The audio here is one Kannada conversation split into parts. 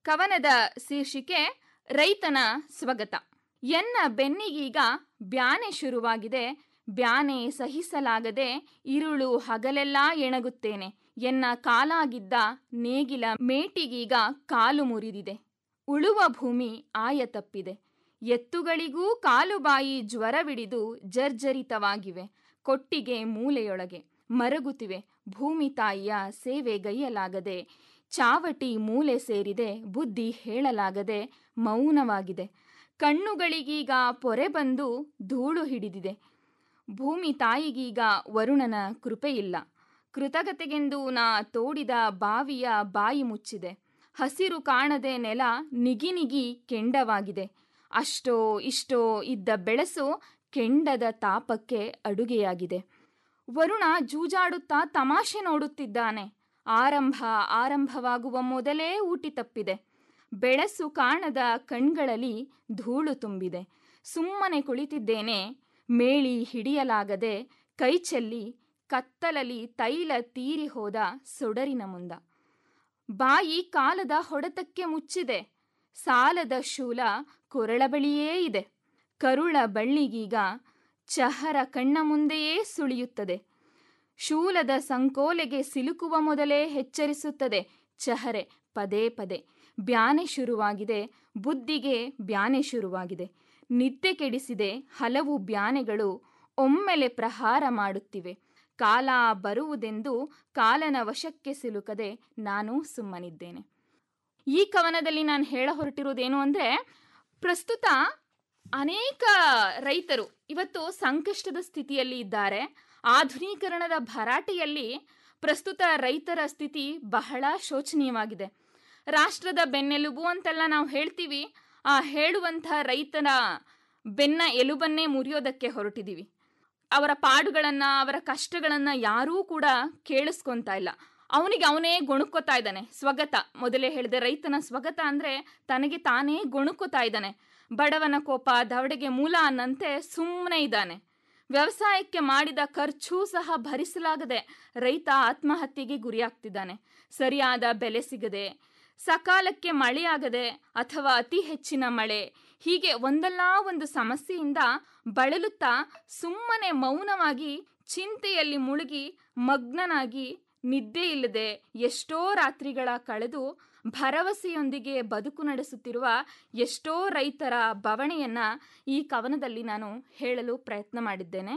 ಕವನದ ಶೀರ್ಷಿಕೆ ರೈತನ ಸ್ವಗತ ಎನ್ನ ಬೆನ್ನಿಗೀಗ ಬ್ಯಾನೆ ಶುರುವಾಗಿದೆ ಬ್ಯಾನೆ ಸಹಿಸಲಾಗದೆ ಇರುಳು ಹಗಲೆಲ್ಲ ಎಣಗುತ್ತೇನೆ ಎನ್ನ ಕಾಲಾಗಿದ್ದ ನೇಗಿಲ ಮೇಟಿಗೀಗ ಕಾಲು ಮುರಿದಿದೆ ಉಳುವ ಭೂಮಿ ಆಯ ತಪ್ಪಿದೆ ಎತ್ತುಗಳಿಗೂ ಕಾಲುಬಾಯಿ ಜ್ವರವಿಡಿದು ಜರ್ಜರಿತವಾಗಿವೆ ಕೊಟ್ಟಿಗೆ ಮೂಲೆಯೊಳಗೆ ಮರಗುತ್ತಿವೆ ಭೂಮಿ ತಾಯಿಯ ಸೇವೆಗೈಯಲಾಗದೆ ಚಾವಟಿ ಮೂಲೆ ಸೇರಿದೆ ಬುದ್ಧಿ ಹೇಳಲಾಗದೆ ಮೌನವಾಗಿದೆ ಕಣ್ಣುಗಳಿಗೀಗ ಪೊರೆ ಬಂದು ಧೂಳು ಹಿಡಿದಿದೆ ಭೂಮಿ ತಾಯಿಗೀಗ ವರುಣನ ಕೃಪೆಯಿಲ್ಲ ಕೃತಜ್ಞತೆಗೆಂದು ನಾ ತೋಡಿದ ಬಾವಿಯ ಬಾಯಿ ಮುಚ್ಚಿದೆ ಹಸಿರು ಕಾಣದೆ ನೆಲ ನಿಗಿ ನಿಗಿ ಕೆಂಡವಾಗಿದೆ ಅಷ್ಟೋ ಇಷ್ಟೋ ಇದ್ದ ಬೆಳಸು ಕೆಂಡದ ತಾಪಕ್ಕೆ ಅಡುಗೆಯಾಗಿದೆ ವರುಣ ಜೂಜಾಡುತ್ತಾ ತಮಾಷೆ ನೋಡುತ್ತಿದ್ದಾನೆ ಆರಂಭ ಆರಂಭವಾಗುವ ಮೊದಲೇ ಊಟಿ ತಪ್ಪಿದೆ ಬೆಳಸು ಕಾಣದ ಕಣ್ಗಳಲ್ಲಿ ಧೂಳು ತುಂಬಿದೆ ಸುಮ್ಮನೆ ಕುಳಿತಿದ್ದೇನೆ ಮೇಳಿ ಹಿಡಿಯಲಾಗದೆ ಕೈಚೆಲ್ಲಿ ಕತ್ತಲಲ್ಲಿ ತೈಲ ತೀರಿ ಹೋದ ಸೊಡರಿನ ಮುಂದ ಬಾಯಿ ಕಾಲದ ಹೊಡೆತಕ್ಕೆ ಮುಚ್ಚಿದೆ ಸಾಲದ ಶೂಲ ಕೊರಳ ಬಳಿಯೇ ಇದೆ ಕರುಳ ಬಳ್ಳಿಗೀಗ ಚಹರ ಕಣ್ಣ ಮುಂದೆಯೇ ಸುಳಿಯುತ್ತದೆ ಶೂಲದ ಸಂಕೋಲೆಗೆ ಸಿಲುಕುವ ಮೊದಲೇ ಎಚ್ಚರಿಸುತ್ತದೆ ಚಹರೆ ಪದೇ ಪದೇ ಬ್ಯಾನೆ ಶುರುವಾಗಿದೆ ಬುದ್ಧಿಗೆ ಬ್ಯಾನೆ ಶುರುವಾಗಿದೆ ನಿದ್ದೆ ಕೆಡಿಸಿದೆ ಹಲವು ಬ್ಯಾನೆಗಳು ಒಮ್ಮೆಲೆ ಪ್ರಹಾರ ಮಾಡುತ್ತಿವೆ ಕಾಲ ಬರುವುದೆಂದು ಕಾಲನ ವಶಕ್ಕೆ ಸಿಲುಕದೆ ನಾನು ಸುಮ್ಮನಿದ್ದೇನೆ ಈ ಕವನದಲ್ಲಿ ನಾನು ಹೇಳ ಹೊರಟಿರೋದೇನು ಅಂದರೆ ಪ್ರಸ್ತುತ ಅನೇಕ ರೈತರು ಇವತ್ತು ಸಂಕಷ್ಟದ ಸ್ಥಿತಿಯಲ್ಲಿ ಇದ್ದಾರೆ ಆಧುನೀಕರಣದ ಭರಾಟೆಯಲ್ಲಿ ಪ್ರಸ್ತುತ ರೈತರ ಸ್ಥಿತಿ ಬಹಳ ಶೋಚನೀಯವಾಗಿದೆ ರಾಷ್ಟ್ರದ ಬೆನ್ನೆಲುಬು ಅಂತೆಲ್ಲ ನಾವು ಹೇಳ್ತೀವಿ ಆ ಹೇಳುವಂಥ ರೈತನ ಬೆನ್ನ ಎಲುಬನ್ನೇ ಮುರಿಯೋದಕ್ಕೆ ಹೊರಟಿದ್ದೀವಿ ಅವರ ಪಾಡುಗಳನ್ನು ಅವರ ಕಷ್ಟಗಳನ್ನು ಯಾರೂ ಕೂಡ ಕೇಳಿಸ್ಕೊತಾ ಇಲ್ಲ ಅವನಿಗೆ ಅವನೇ ಗೊಣುಕೋತಾ ಇದ್ದಾನೆ ಸ್ವಗತ ಮೊದಲೇ ಹೇಳಿದೆ ರೈತನ ಸ್ವಗತ ಅಂದರೆ ತನಗೆ ತಾನೇ ಗೊಣುಕೋತಾ ಇದ್ದಾನೆ ಬಡವನ ಕೋಪ ದವಡೆಗೆ ಮೂಲ ಅನ್ನಂತೆ ಸುಮ್ಮನೆ ಇದ್ದಾನೆ ವ್ಯವಸಾಯಕ್ಕೆ ಮಾಡಿದ ಖರ್ಚು ಸಹ ಭರಿಸಲಾಗದೆ ರೈತ ಆತ್ಮಹತ್ಯೆಗೆ ಗುರಿಯಾಗ್ತಿದ್ದಾನೆ ಸರಿಯಾದ ಬೆಲೆ ಸಿಗದೆ ಸಕಾಲಕ್ಕೆ ಮಳೆಯಾಗದೆ ಅಥವಾ ಅತಿ ಹೆಚ್ಚಿನ ಮಳೆ ಹೀಗೆ ಒಂದಲ್ಲ ಒಂದು ಸಮಸ್ಯೆಯಿಂದ ಬಳಲುತ್ತಾ ಸುಮ್ಮನೆ ಮೌನವಾಗಿ ಚಿಂತೆಯಲ್ಲಿ ಮುಳುಗಿ ಮಗ್ನನಾಗಿ ನಿದ್ದೆ ಇಲ್ಲದೆ ಎಷ್ಟೋ ರಾತ್ರಿಗಳ ಕಳೆದು ಭರವಸೆಯೊಂದಿಗೆ ಬದುಕು ನಡೆಸುತ್ತಿರುವ ಎಷ್ಟೋ ರೈತರ ಬವಣೆಯನ್ನ ಈ ಕವನದಲ್ಲಿ ನಾನು ಹೇಳಲು ಪ್ರಯತ್ನ ಮಾಡಿದ್ದೇನೆ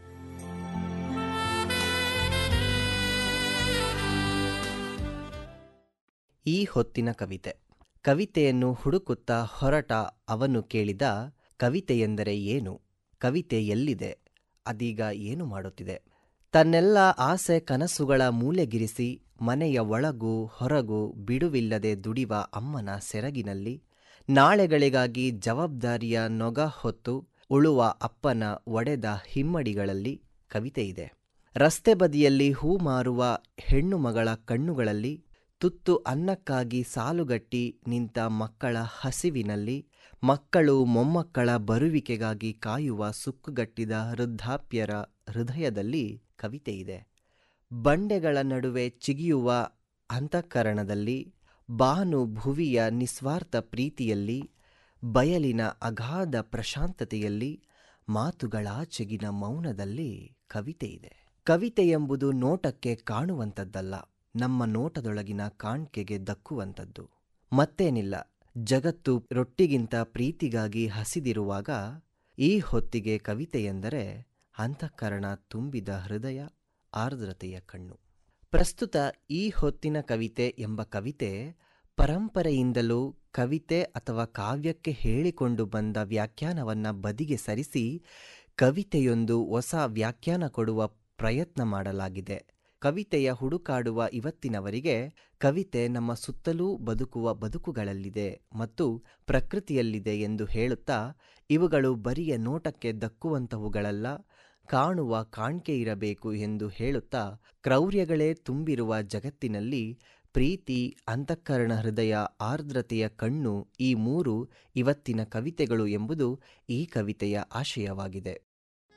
ಈ ಹೊತ್ತಿನ ಕವಿತೆ ಕವಿತೆಯನ್ನು ಹುಡುಕುತ್ತಾ ಹೊರಟ ಅವನು ಕೇಳಿದ ಕವಿತೆಯೆಂದರೆ ಏನು ಕವಿತೆ ಎಲ್ಲಿದೆ ಅದೀಗ ಏನು ಮಾಡುತ್ತಿದೆ ತನ್ನೆಲ್ಲ ಆಸೆ ಕನಸುಗಳ ಮೂಲೆಗಿರಿಸಿ ಮನೆಯ ಒಳಗೂ ಹೊರಗೂ ಬಿಡುವಿಲ್ಲದೆ ದುಡಿವ ಅಮ್ಮನ ಸೆರಗಿನಲ್ಲಿ ನಾಳೆಗಳಿಗಾಗಿ ಜವಾಬ್ದಾರಿಯ ನೊಗ ಹೊತ್ತು ಉಳುವ ಅಪ್ಪನ ಒಡೆದ ಹಿಮ್ಮಡಿಗಳಲ್ಲಿ ಕವಿತೆಯಿದೆ ರಸ್ತೆ ಬದಿಯಲ್ಲಿ ಹೂ ಮಾರುವ ಹೆಣ್ಣು ಮಗಳ ಕಣ್ಣುಗಳಲ್ಲಿ ತುತ್ತು ಅನ್ನಕ್ಕಾಗಿ ಸಾಲುಗಟ್ಟಿ ನಿಂತ ಮಕ್ಕಳ ಹಸಿವಿನಲ್ಲಿ ಮಕ್ಕಳು ಮೊಮ್ಮಕ್ಕಳ ಬರುವಿಕೆಗಾಗಿ ಕಾಯುವ ಸುಕ್ಕುಗಟ್ಟಿದ ವೃದ್ಧಾಪ್ಯರ ಹೃದಯದಲ್ಲಿ ಕವಿತೆಯಿದೆ ಬಂಡೆಗಳ ನಡುವೆ ಚಿಗಿಯುವ ಅಂತಃಕರಣದಲ್ಲಿ ಬಾನು ಭುವಿಯ ನಿಸ್ವಾರ್ಥ ಪ್ರೀತಿಯಲ್ಲಿ ಬಯಲಿನ ಅಗಾಧ ಪ್ರಶಾಂತತೆಯಲ್ಲಿ ಮಾತುಗಳಾಚೆಗಿನ ಮೌನದಲ್ಲಿ ಕವಿತೆಯಿದೆ ಕವಿತೆ ಎಂಬುದು ನೋಟಕ್ಕೆ ಕಾಣುವಂಥದ್ದಲ್ಲ ನಮ್ಮ ನೋಟದೊಳಗಿನ ಕಾಣ್ಕೆಗೆ ದಕ್ಕುವಂಥದ್ದು ಮತ್ತೇನಿಲ್ಲ ಜಗತ್ತು ರೊಟ್ಟಿಗಿಂತ ಪ್ರೀತಿಗಾಗಿ ಹಸಿದಿರುವಾಗ ಈ ಹೊತ್ತಿಗೆ ಕವಿತೆಯೆಂದರೆ ಅಂತಃಕರಣ ತುಂಬಿದ ಹೃದಯ ಆರ್ದ್ರತೆಯ ಕಣ್ಣು ಪ್ರಸ್ತುತ ಈ ಹೊತ್ತಿನ ಕವಿತೆ ಎಂಬ ಕವಿತೆ ಪರಂಪರೆಯಿಂದಲೂ ಕವಿತೆ ಅಥವಾ ಕಾವ್ಯಕ್ಕೆ ಹೇಳಿಕೊಂಡು ಬಂದ ವ್ಯಾಖ್ಯಾನವನ್ನ ಬದಿಗೆ ಸರಿಸಿ ಕವಿತೆಯೊಂದು ಹೊಸ ವ್ಯಾಖ್ಯಾನ ಕೊಡುವ ಪ್ರಯತ್ನ ಮಾಡಲಾಗಿದೆ ಕವಿತೆಯ ಹುಡುಕಾಡುವ ಇವತ್ತಿನವರಿಗೆ ಕವಿತೆ ನಮ್ಮ ಸುತ್ತಲೂ ಬದುಕುವ ಬದುಕುಗಳಲ್ಲಿದೆ ಮತ್ತು ಪ್ರಕೃತಿಯಲ್ಲಿದೆ ಎಂದು ಹೇಳುತ್ತಾ ಇವುಗಳು ಬರಿಯ ನೋಟಕ್ಕೆ ದಕ್ಕುವಂತಹುಗಳಲ್ಲ ಕಾಣುವ ಕಾಣ್ಕೆ ಇರಬೇಕು ಎಂದು ಹೇಳುತ್ತಾ ಕ್ರೌರ್ಯಗಳೇ ತುಂಬಿರುವ ಜಗತ್ತಿನಲ್ಲಿ ಪ್ರೀತಿ ಅಂತಃಕರಣ ಹೃದಯ ಆರ್ದ್ರತೆಯ ಕಣ್ಣು ಈ ಮೂರು ಇವತ್ತಿನ ಕವಿತೆಗಳು ಎಂಬುದು ಈ ಕವಿತೆಯ ಆಶಯವಾಗಿದೆ